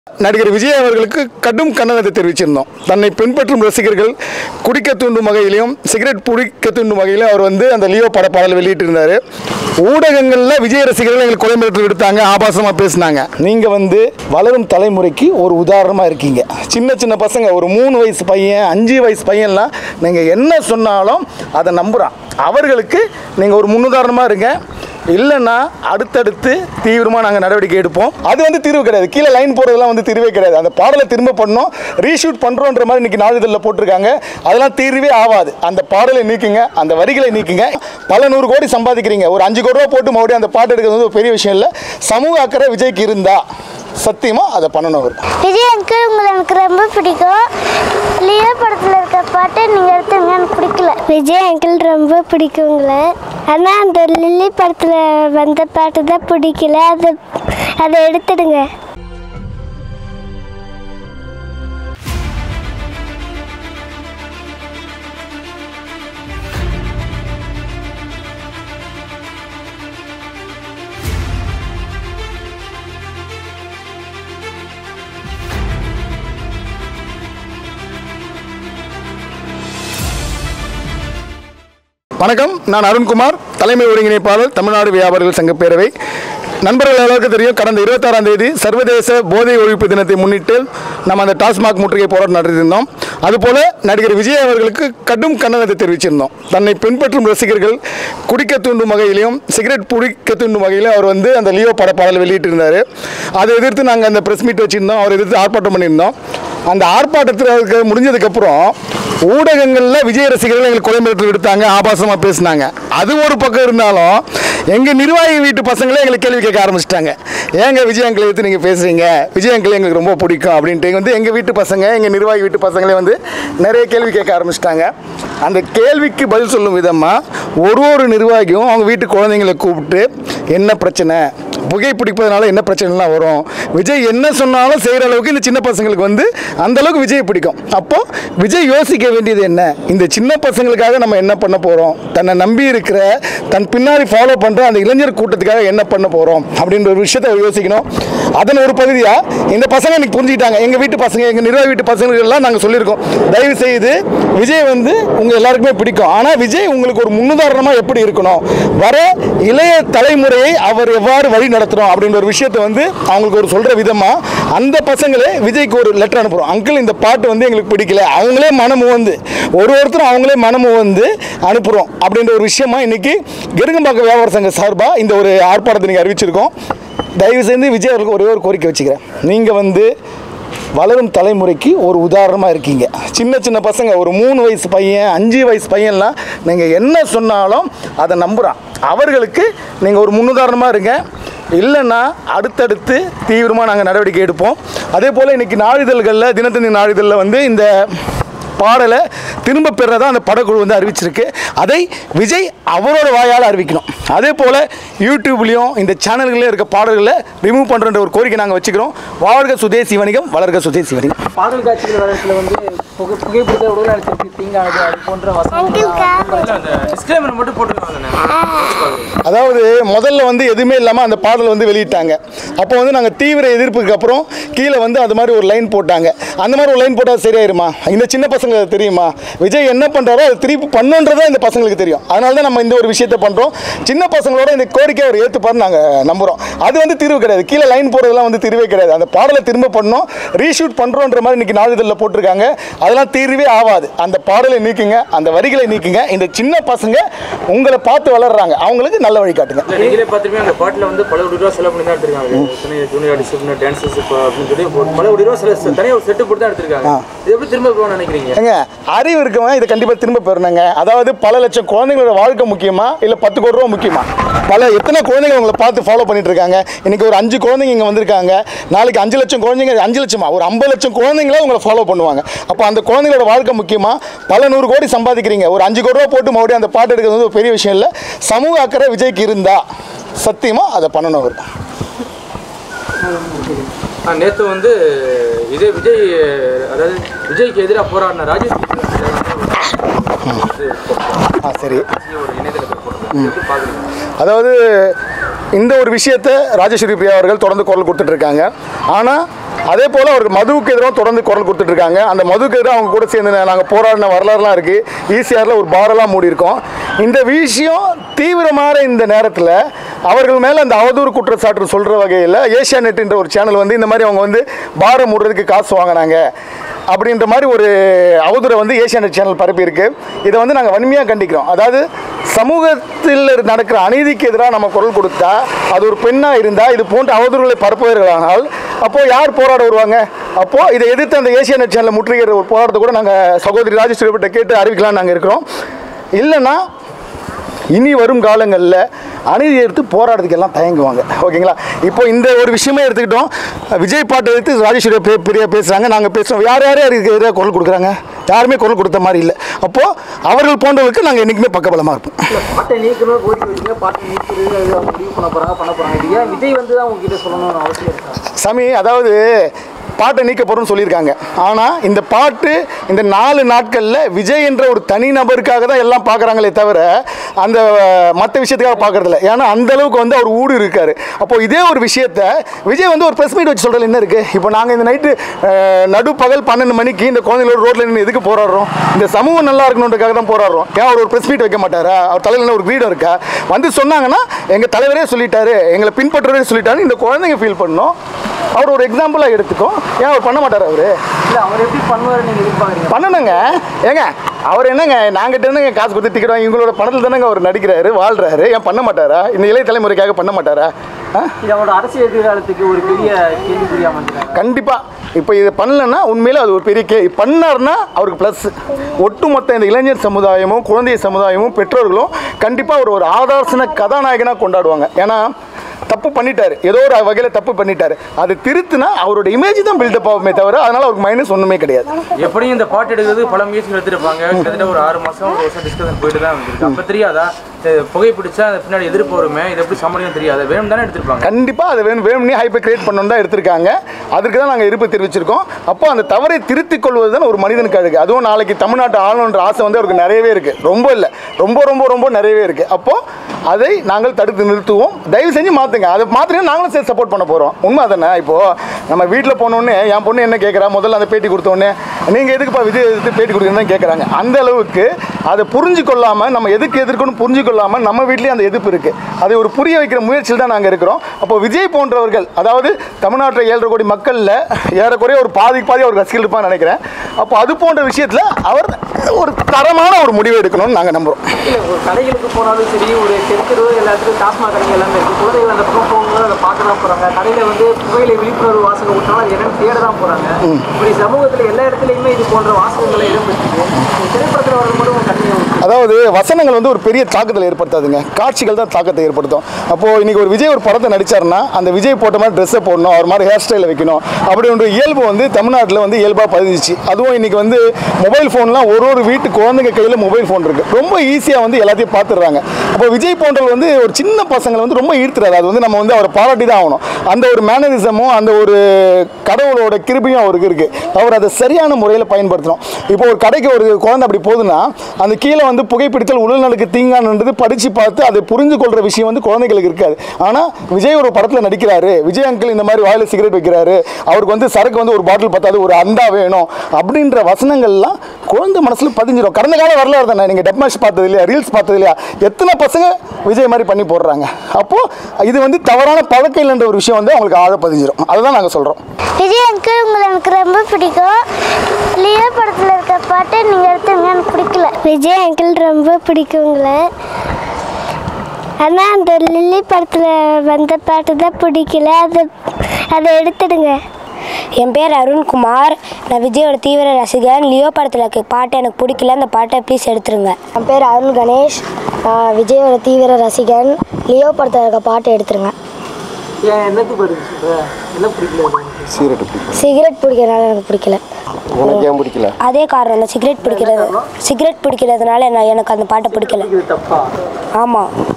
நடிகர் விஜய் அவர்களுக்கு கடும் கண்டனத்தை தெரிவிச்சிருந்தோம் தன்னை பின்பற்றும் ரசிகர்கள் குடிக்க தூண்டும் வகையிலையும் சிகரெட் பிடிக்க தூண்டும் வகையிலும் அவர் வந்து அந்த லியோ பட பாடல் வெளியிட்டிருந்தார் ஊடகங்களில் விஜய் ரசிகர்கள் எங்களுக்கு கொலை மிரட்டல் விடுத்தாங்க ஆபாசமாக பேசினாங்க நீங்கள் வந்து வளரும் தலைமுறைக்கு ஒரு உதாரணமாக இருக்கீங்க சின்ன சின்ன பசங்க ஒரு மூணு வயசு பையன் அஞ்சு வயசு பையன்லாம் நீங்கள் என்ன சொன்னாலும் அதை நம்புகிறான் அவர்களுக்கு நீங்கள் ஒரு முன்னுதாரணமாக இருங்க இல்லைன்னா அடுத்தடுத்து தீவிரமாக நாங்கள் நடவடிக்கை எடுப்போம் அது வந்து தீர்வு கிடையாது கீழே லைன் போடுறதுலாம் வந்து தீர்வே கிடையாது அந்த பாடலை திரும்ப பண்ணோம் ரீஷூட் பண்ணுறோன்ற மாதிரி இன்னைக்கு நாளிதழில் போட்டிருக்காங்க அதெல்லாம் தீர்வே ஆகாது அந்த பாடலை நீக்குங்க அந்த வரிகளை நீக்குங்க பல நூறு கோடி சம்பாதிக்கிறீங்க ஒரு அஞ்சு கோடி ரூபா போட்டு மறுபடியும் அந்த பாட்டு எடுக்கிறது வந்து ஒரு பெரிய விஷயம் இல்லை சமூக அக்கறை விஜய்க்கு இருந்தா சத்தியமாக அதை பண்ணணும் அவர் விஜய் அங்கிள் உங்களை எனக்கு ரொம்ப பிடிக்கும் லியோ படத்தில் இருக்க பாட்டு நீங்கள் எடுத்துங்க எனக்கு பிடிக்கல விஜய் அங்கிள் ரொம்ப பிடிக்கும் உங்களை ஆனால் அந்த லில்லி படத்தில் வந்த பாட்டு தான் பிடிக்கல அதை அதை எடுத்துடுங்க வணக்கம் நான் அருண்குமார் தலைமை ஒருங்கிணைப்பாளர் தமிழ்நாடு வியாபாரிகள் சங்க பேரவை நண்பர்கள் எல்லாருக்கும் தெரியும் கடந்த இருபத்தாறாம் தேதி சர்வதேச போதை ஒழிப்பு தினத்தை முன்னிட்டு நம்ம அந்த டாஸ்மாக் முற்றுகை போராட்டம் நடத்தியிருந்தோம் அதுபோல நடிகர் விஜய் அவர்களுக்கு கடும் கண்டனத்தை தெரிவிச்சிருந்தோம் தன்னை பின்பற்றும் ரசிகர்கள் குடிக்க தூண்டும் வகையிலையும் சிகரெட் பிடிக்க தூண்டும் வகையிலும் அவர் வந்து அந்த லியோ பட பாடல் வெளியிட்டிருந்தார் அதை எதிர்த்து நாங்கள் அந்த ப்ரெஸ் மீட் வச்சுருந்தோம் அவர் எதிர்த்து ஆர்ப்பாட்டம் பண்ணியிருந்தோம் அந்த ஆர்ப்பாட்டத்தில் முடிஞ்சதுக்கப்புறம் ஊடகங்களில் விஜய் ரசிகர்கள் எங்களுக்கு கொலை மிரட்டல் விடுத்தாங்க ஆபாசமாக பேசினாங்க அது ஒரு பக்கம் இருந்தாலும் எங்கள் நிர்வாகி வீட்டு பசங்களே எங்களுக்கு கேள்வி கேட்க ஆரம்பிச்சிட்டாங்க ஏங்க விஜய் அங்கிளை எடுத்து நீங்கள் பேசுகிறீங்க விஜய் அங்கிள் எங்களுக்கு ரொம்ப பிடிக்கும் அப்படின்ட்டு வந்து எங்கள் வீட்டு பசங்க எங்கள் நிர்வாகி வீட்டு பசங்களே வந்து நிறைய கேள்வி கேட்க ஆரம்பிச்சிட்டாங்க அந்த கேள்விக்கு பதில் சொல்லும் விதமாக ஒரு ஒரு நிர்வாகியும் அவங்க வீட்டு குழந்தைங்களை கூப்பிட்டு என்ன பிரச்சனை புகைப்பிடிப்பதனால என்ன பிரச்சனைலாம் வரும் விஜய் என்ன சொன்னாலும் செய்கிற அளவுக்கு இந்த சின்ன பசங்களுக்கு வந்து அந்த அளவுக்கு விஜய் பிடிக்கும் அப்போ விஜய் யோசிக்க வேண்டியது என்ன இந்த சின்ன பசங்களுக்காக நம்ம என்ன பண்ண போகிறோம் தன்னை நம்பி இருக்கிற தன் பின்னாடி ஃபாலோ பண்ணுற அந்த இளைஞர் கூட்டத்துக்காக என்ன பண்ண போகிறோம் அப்படின்ற ஒரு விஷயத்தை அவர் யோசிக்கணும் அதன் ஒரு பகுதியாக இந்த பசங்க இன்னைக்கு புரிஞ்சுக்கிட்டாங்க எங்கள் வீட்டு பசங்க எங்கள் நிர்வாக வீட்டு பசங்களுக்கெல்லாம் நாங்கள் சொல்லியிருக்கோம் தயவு செய்து விஜய் வந்து உங்கள் எல்லாருக்குமே பிடிக்கும் ஆனால் விஜய் உங்களுக்கு ஒரு முன்னுதாரணமாக எப்படி இருக்கணும் வர இளைய தலைமுறையை அவர் எவ்வாறு வழி நடத்தணும் அப்படின்ற ஒரு விஷயத்தை வந்து அவங்களுக்கு ஒரு சொல்கிற விதமாக அந்த பசங்களே விஜய்க்கு ஒரு லெட்டர் அனுப்புகிறோம் அங்கிள் இந்த பாட்டு வந்து எங்களுக்கு பிடிக்கல அவங்களே மனமு வந்து ஒரு ஒருத்தரும் அவங்களே மனமு வந்து அனுப்புகிறோம் அப்படின்ற ஒரு விஷயமா இன்னைக்கு கெருங்கம்பாக்கம் வியாபார சங்க சார்பாக இந்த ஒரு ஆர்ப்பாட்டத்தை நீங்கள் அறிவிச்சிருக்கோம் தயவு செய்து விஜய் அவர்களுக்கு ஒரே ஒரு கோரிக்கை வச்சுக்கிறேன் நீங்கள் வந்து வளரும் தலைமுறைக்கு ஒரு உதாரணமாக இருக்கீங்க சின்ன சின்ன பசங்க ஒரு மூணு வயசு பையன் அஞ்சு வயசு பையன்லாம் நீங்கள் என்ன சொன்னாலும் அதை நம்புகிறான் அவர்களுக்கு நீங்கள் ஒரு முன்னுதாரணமாக இருங்க இல்லைன்னா அடுத்தடுத்து தீவிரமாக நாங்கள் நடவடிக்கை எடுப்போம் அதே போல் இன்றைக்கி நாளிதழ்களில் தினத்தந்தி நாளிதழில் வந்து இந்த பாடலை திரும்ப பெறதா அந்த படக்குழு வந்து அறிவிச்சிருக்கு அதை விஜய் அவரோட வாயால் அறிவிக்கணும் அதே போல் யூடியூப்லேயும் இந்த சேனல்களே இருக்க பாடல்களை ரிமூவ் பண்ணுற ஒரு கோரிக்கை நாங்கள் வச்சுக்கிறோம் வாழ்க சுதேசி வணிகம் வளர்க சுதேசி வணிகம் பாடல் காட்சிகள் வர இடத்துல வந்து புகை புகைப்பிடித்த உடல்நலத்திற்கு தீங்கானது அது போன்ற வசனங்கள் டிஸ்கிளைமர் மட்டும் போட்டுருக்காங்க அதாவது முதல்ல வந்து எதுவுமே இல்லாமல் அந்த பாடல் வந்து வெளியிட்டாங்க அப்போ வந்து நாங்கள் தீவிர எதிர்ப்புக்கு அப்புறம் கீழே வந்து அது மாதிரி ஒரு லைன் போட்டாங்க அந்த மாதிரி ஒரு லைன் போட்டால் சரியாயிருமா இந்த சின்ன பசங்க அது தெரியுமா விஜய் என்ன பண்ணுறாரோ அது திருப்பி பண்ணுன்றதா இந்த பசங்களுக்கு தெரியும் அதனால தான் நம்ம இந்த ஒரு விஷயத்தை பண்ணுறோம் சின்ன பசங்களோட இந்த கோரிக்கை அவர் ஏற்றுப்பாருன்னு நாங்கள் நம்புகிறோம் அது வந்து தீர்வு கிடையாது கீழே லைன் போடுறதுலாம் வந்து தீர்வே கிடையாது அந்த பாடலை திரும்ப பண்ணோம் ரீஷூட் பண்ணுறோன்ற மாதிரி இன்னைக்கு நாளிதழில் போட்டிருக்காங்க அதெல்லாம் தீர்வே ஆகாது அந்த பாடலை நீக்குங்க அந்த வரிகளை நீக்குங்க இந்த சின்ன பசங்க உங்களை பார்த்து வளர்றாங்க அவங்களுக்கு நல்ல வழி காட்டுங்க இல்ல, நீங்களே பார்த்துருப்பீங்க அந்த பாட்டில் வந்து பல கோடி ரூபா செலவு பண்ணி தான் எடுத்திருக்காங்க எத்தனை ஜூனியர் ஆர்டிஸ்ட் டான்சர்ஸ் அப்படின்னு சொல்லி ஒரு பல கோடி ரூபா செலவு தனியாக ஒரு செட்டு போட்டு தான் எடுத்திருக்காங்க இது எப்படி திரும்ப போகணும்னு நினைக்கிறீங்க ஏங்க அறிவு இருக்கவன் இதை கண்டிப்பாக திரும்ப பெறணுங்க அதாவது பல லட்சம் குழந்தைங்களோட வாழ்க்கை முக்கியமா இல்லை பத்து கோடி ரூபா முக்கியமா பல எத்தனை குழந்தைங்க உங்களை பார்த்து ஃபாலோ பண்ணிட்டு இருக்காங்க இன்னைக்கு ஒரு அஞ்சு குழந்தைங்க இங்கே வந்திருக்காங்க நாளைக்கு அஞ்சு லட்சம் குழந்தைங்க அஞ்சு லட்சமா ஒரு ஐம்பது லட்சம் குழந்தைங்களே உங்களை ஃபாலோ பண்ணுவாங்க அப்போ அந்த குழந்தைங்களோட வாழ்க்கை முக்கியமா பல நூறு கோடி சம்பாதிக்கிறீங்க ஒரு அஞ்சு கோடி ரூபா போட்டு மறுபடியும் அந்த பாட்டு எடுக்கிறது வந்து ஒரு பெரிய விஷயம் இல்லை சமூக அக்கறை விஜய்க்கு இருந்தா சத்தியமாக அதை பண்ணணும் அவர் நேற்று வந்து இதே விஜய் அதாவது விஜய்க்கு எதிராக போராடின ராஜேஷ் ஆ சரி ஒரு இணையதளத்தில் போட்டிருக்காங்க எப்படி பார்க்குறீங்க அதாவது இந்த ஒரு விஷயத்தை ராஜேஸ்வரி பிரியா அவர்கள் தொடர்ந்து குரல் கொடுத்துட்டு இருக்காங்க ஆனால் அதே போல் அவருக்கு மதுவுக்கு எதிராக தொடர்ந்து குரல் கொடுத்துட்டு இருக்காங்க அந்த மதுவுக்கு எதிராக அவங்க கூட சேர்ந்து நாங்கள் போராடின வரலாறுலாம் இருக்குது ஈசிஆரில் ஒரு பாரெல்லாம் மூடி இருக்கோம் இந்த விஷயம் தீவிரமான இந்த நேரத்தில் அவர்கள் மேலே அந்த அவதூறு குற்றச்சாட்டு சொல்கிற வகையில் ஏஷியா நெட்ன்ற ஒரு சேனல் வந்து இந்த மாதிரி அவங்க வந்து பாரை மூடுறதுக்கு காசு வாங்கினாங்க அப்படின்ற மாதிரி ஒரு அவதூறை வந்து ஏஷியா நெட் சேனல் பரப்பியிருக்கு இதை வந்து நாங்கள் வன்மையாக கண்டிக்கிறோம் அதாவது சமூகத்தில் நடக்கிற அநீதிக்கு எதிராக நம்ம குரல் கொடுத்தா அது ஒரு பெண்ணாக இருந்தால் இது போன்ற அவதூறுகளை பரப்புவீர்களானால் அப்போது யார் போராட வருவாங்க அப்போது இதை எதிர்த்து அந்த ஏசியா நெட் சேனலில் முற்றுகிற ஒரு போராட்டத்தை கூட நாங்கள் சகோதரி ராஜேஸ்வரி கிட்ட கேட்டு அறிவிக்கலாம் நாங்கள் இருக்கிறோம் இல்லைன்னா இனி வரும் காலங்களில் அநீதி எடுத்து போராடுறதுக்கு எல்லாம் தயங்குவாங்க ஓகேங்களா இப்போ இந்த ஒரு விஷயமே எடுத்துக்கிட்டோம் விஜய் பாட்டை எடுத்து ராஜேஸ்வரி பே பெரிய பேசுகிறாங்க நாங்கள் பேசுகிறோம் யார் யார் யாருக்கு எதிராக குரல் கொடுக்குறாங்க யாருமே குரல் கொடுத்த மாதிரி இல்லை அப்போது அவர்கள் போன்றவருக்கு நாங்கள் என்றைக்குமே பக்கபலமாக இருப்போம் இல்ல பாட்டை நீக்கணும் கோரிக்கை வைக்கிறீங்க பாட்டை நீக்கிறது அது அவங்க முடிவு பண்ண போறாங்க பண்ண போறாங்க இது ஏன் விஜய் வந்து தான் உங்ககிட்ட சொல்லணும்னு அவசியம் இருக்கா சாமி அதாவது பாட்டை நீக்க போகிறோம்னு சொல்லியிருக்காங்க ஆனால் இந்த பாட்டு இந்த நாலு நாட்களில் விஜய் என்ற ஒரு தனி நபருக்காக தான் எல்லாம் பார்க்குறாங்களே தவிர அந்த மற்ற விஷயத்துக்காக பார்க்கறதில்ல ஏன்னா அந்த அளவுக்கு வந்து அவர் ஊடு இருக்காரு அப்போ இதே ஒரு விஷயத்த விஜய் வந்து ஒரு ப்ரெஸ் மீட் வச்சு சொல்கிறது என்ன இருக்குது இப்போ நாங்கள் இந்த நைட்டு நடுப்பகல் பன்னெண்டு மணிக்கு இந்த குழந்தைங்களோட ரோட்டில் நின்று எதுக்கு போராடுறோம் இந்த சமூகம் நல்லா இருக்கணுன்றதுக்காக தான் போராடுறோம் ஏன் அவர் ஒரு ப்ரெஸ் மீட் வைக்க மாட்டாரா அவர் தலையில் என்ன ஒரு வீடு இருக்கா வந்து சொன்னாங்கன்னா எங்கள் தலைவரே சொல்லிட்டாரு எங்களை பின்பற்றுறதே சொல்லிட்டாரு இந்த குழந்தைங்க ஃபீல் பண்ணோம் அவர் ஒரு எக்ஸாம்பிளாக எடுத்துக்கோ ஏன் அவர் பண்ண மாட்டார் அவர் இல்ல அவர் எப்படி பண்ணுவாரு நீங்க எதிர்பார்க்குறீங்க பண்ணணுங்க ஏங்க அவர் என்னங்க நாங்கிட்ட என்னங்க காசு கொடுத்து டிக்கெட் வாங்கி இவங்களோட பணத்தில் தானேங்க அவர் நடிக்கிறாரு வாழ்றாரு ஏன் பண்ண மாட்டாரா இந்த இளைய தலைமுறைக்காக பண்ண மாட்டாரா ஆ இது அவரோட அரசியல் எதிர்காலத்துக்கு ஒரு பெரிய கேள்விக்குறியா அமைஞ்சிருக்காங்க கண்டிப்பாக இப்போ இதை பண்ணலன்னா உண்மையில அது ஒரு பெரிய கே பண்ணார்னா அவருக்கு ப்ளஸ் ஒட்டுமொத்த இந்த இளைஞர் சமுதாயமும் குழந்தை சமுதாயமும் பெற்றோர்களும் கண்டிப்பாக ஒரு ஒரு ஆதர்சன கதாநாயகனாக கொண்டாடுவாங்க ஏன்னா தப்பு பண்ணிட்டாரு ஏதோ ஒரு வகையில் தப்பு பண்ணிட்டாரு அது திருத்துனா அவரோட இமேஜ் தான் பில்டப் ஆகுமே தவிர அதனால அவருக்கு மைனஸ் ஒன்றுமே கிடையாது எப்படியும் இந்த பாட்டு எடுக்கிறது பல முயற்சிகள் எடுத்திருப்பாங்க கிட்டத்தட்ட ஒரு ஆறு மாசம் ஒரு வருஷம் டிஸ்கஷன் போயிட்டு தான் வந்திருக்கு அப்ப தெரியாதா இந்த புகை பிடிச்சா அந்த பின்னாடி எதிர்ப்பு வருமே இது எப்படி சமாளிக்கும் தெரியாது வேணும் தானே எடுத்திருப்பாங்க கண்டிப்பாக அதை வேணும் வேணும்னே ஹைப்பை கிரியேட் பண்ணணும் தான் எடுத்திருக்காங்க அதுக்கு தான் நாங்கள் இருப்பு தெரிவிச்சிருக்கோம் அப்போ அந்த தவறை திருத்திக் கொள்வது தான் ஒரு மனிதனுக்கு அழகு அதுவும் நாளைக்கு தமிழ்நாட்டு ஆளணுன்ற ஆசை வந்து அவருக்கு நிறையவே இருக்குது ரொம்ப இல்லை ரொம்ப ரொம்ப ரொம்ப நிறையவே இருக்குது அப்போது அதை நாங்கள் தடுத்து நிறுத்துவோம் தயவு செஞ்சு மாற்றுங்க அதை மாற்றினா நாங்களும் சேர்த்து சப்போர்ட் பண்ண போகிறோம் உண்மை தானே இப்போது நம்ம வீட்டில் போனோடனே என் பொண்ணு என்ன கேட்குறா முதல்ல அந்த பேட்டி கொடுத்தோடனே நீங்கள் எதுக்குப்பா விஜய் எதிர்த்து பேட்டி கொடுக்குறீங்கன்னு கேட்குறாங்க அந்த அளவுக்கு அதை புரிஞ்சு கொள்ளாமல் நம்ம எதுக்கு எதிர்க்கணும் புரிஞ்சு கொள்ளாமல் நம்ம வீட்லேயும் அந்த எதிர்ப்பு இருக்குது அதை ஒரு புரிய வைக்கிற முயற்சியில் தான் நாங்கள் இருக்கிறோம் அப்போ விஜய் போன்றவர்கள் அதாவது தமிழ்நாட்டில் ஏழரை கோடி மக்களில் ஏறக்குறைய ஒரு பாதிக்கு பாதி அவர் ரசிகர்கள் இருப்பான்னு நினைக்கிறேன் அப்போ அது போன்ற விஷயத்தில் அவர் ஒரு தரமான ஒரு முடிவு எடுக்கணும்னு நாங்கள் நம்புகிறோம் இல்ல ஒரு கடைகளுக்கு போனாலும் சரி ஒரு தெற்கு எல்லாத்துக்கும் டாஸ்மாக் கடைகள் எல்லாமே இருக்கு குழந்தைகள் அந்த பக்கம் போகும்போது அதை பார்க்க தான் போறாங்க கடையில வந்து புகையிலை விழிப்புணர்வு வாசகம் விட்டாலும் அது என்னன்னு தேட தான் போறாங்க இப்படி சமூகத்துல எல்லா இடத்துலயுமே இது போன்ற வாசகங்களை இடம்பெற்றிருக்கு திரைப்படத்துல வரும்போது உங்க கண்ணியை அதாவது வசனங்கள் வந்து ஒரு பெரிய தாக்கத்தில் ஏற்படுத்தாதுங்க காட்சிகள் தான் தாக்கத்தை ஏற்படுத்தும் அப்போது இன்னைக்கு ஒரு விஜய் ஒரு படத்தை நடிச்சாருன்னா அந்த விஜய் போட்ட மாதிரி ட்ரெஸ்ஸை போடணும் அவர் மாதிரி ஹேர் ஸ்டைலை வைக்கணும் அப்படின்ற இயல்பு வந்து தமிழ்நாட்டில் வந்து இயல்பாக பதிஞ்சிச்சு அதுவும் இன்னைக்கு வந்து மொபைல் ஃபோன்லாம் ஒரு ஒரு வீட்டு குழந்தைங்க கையில் மொபைல் ஃபோன் இருக்குது ரொம்ப ஈஸியாக வந்து எல்லாத்தையும் பார்த்துடுறாங்க அப்போ விஜய் போன்றவர் வந்து ஒரு சின்ன பசங்களை வந்து ரொம்ப ஈர்த்துறாரு அது வந்து நம்ம வந்து அவரை பாராட்டி தான் ஆகணும் அந்த ஒரு மேனரிசமும் அந்த ஒரு கடவுளோட கிருபையும் அவருக்கு இருக்குது அவர் அதை சரியான முறையில் பயன்படுத்தணும் இப்போ ஒரு கடைக்கு ஒரு குழந்தை அப்படி போகுதுன்னா அந்த கீழே வந்து புகைப்பிடித்தல் உடல்நலுக்கு தீங்கானன்றது படித்து பார்த்து அதை புரிஞ்சு கொள்கிற விஷயம் வந்து குழந்தைகளுக்கு இருக்காது ஆனால் விஜய் ஒரு படத்தில் நடிக்கிறாரு விஜய் அங்கிள் இந்த மாதிரி வாயில் சிகரெட் வைக்கிறாரு அவருக்கு வந்து சரக்கு வந்து ஒரு பாட்டில் பத்தாது ஒரு அண்டா வேணும் அப்படின்ற வசனங்கள்லாம் குழந்தை மனசில் பதிஞ்சிடும் கடந்த கால வரலாறு தானே நீங்கள் டெப்மாஷ் பார்த்தது இல்லையா ரீல்ஸ் பார்த்தது இல்லையா எத்தனை பசங்க விஜய் மாதிரி பண்ணி போடுறாங்க அப்போது இது வந்து தவறான பழக்கம் இல்லைன்ற ஒரு விஷயம் வந்து அவங்களுக்கு ஆழ பதிஞ்சிடும் அதுதான் நாங்கள் சொல்கிறோம் விஜய் அங்கிள் உங்களை எனக்கு ரொம்ப பிடிக்கும் லியோ படத்தில் இருக்க பாட்டு நீங்கள் எடுத்துங்க எனக்கு பிடிக்கல விஜய் அங்கிள் ரொம்ப பிடிக்கும் உங்களை ஆனால் அந்த லில்லி படத்தில் வந்த பாட்டு தான் பிடிக்கல அதை அதை எடுத்துடுங்க என் பேர் அருண்குமார் நான் விஜயோட தீவிர ரசிகன் லியோ படத்தில் இருக்க பாட்டு எனக்கு பிடிக்கல அந்த பாட்டை ப்ளீஸ் எடுத்துருங்க என் பேர் அருண் கணேஷ் நான் விஜயோட தீவிர ரசிகன் லியோ படத்தில் இருக்க பாட்டு எடுத்துருங்க ஏன் என்னத்துக்கு வருது சொல்ற என்ன பிடிக்கல உங்களுக்கு? சீரட்டு பிடிக்கும் சிகரெட் பிடிக்கிறதுனால எனக்கு பிடிக்கல உனக்கு ஏன் பிடிக்கல அதே காரணம் தான் சிகரெட் பிடிக்கிறது சிகரெட் பிடிக்கிறதுனால நான் எனக்கு அந்த பாட்டை பிடிக்கல இது தப்பா ஆமாம்